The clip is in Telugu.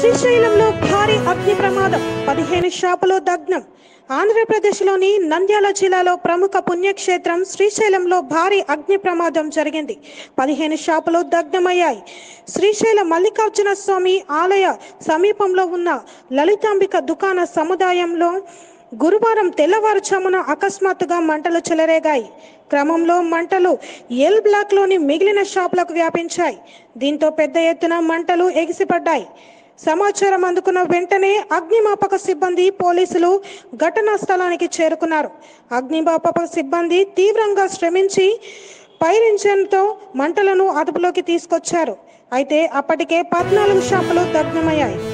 శ్రీశైలంలో భారీ అగ్ని ప్రమాదం పదిహేను షాపులు దగ్నం ఆంధ్రప్రదేశ్లోని నంద్యాల జిల్లాలో ప్రముఖ పుణ్యక్షేత్రం శ్రీశైలంలో భారీ అగ్ని ప్రమాదం జరిగింది పదిహేను షాపులు దగ్నమయ్యాయి శ్రీశైల మల్లికార్జున స్వామి ఆలయ సమీపంలో ఉన్న లలితాంబిక దుకాణ సముదాయంలో గురువారం తెల్లవారుజామున అకస్మాత్తుగా మంటలు చెలరేగాయి క్రమంలో మంటలు ఎల్ బ్లాక్లోని మిగిలిన షాపులకు వ్యాపించాయి దీంతో పెద్ద ఎత్తున మంటలు ఎగిసిపడ్డాయి సమాచారం అందుకున్న వెంటనే అగ్నిమాపక సిబ్బంది పోలీసులు ఘటనా స్థలానికి చేరుకున్నారు అగ్నిమాపక సిబ్బంది తీవ్రంగా శ్రమించి ఫైర్ ఇంజన్తో మంటలను అదుపులోకి తీసుకొచ్చారు అయితే అప్పటికే పద్నాలుగు షాపులు దగ్నమయ్యాయి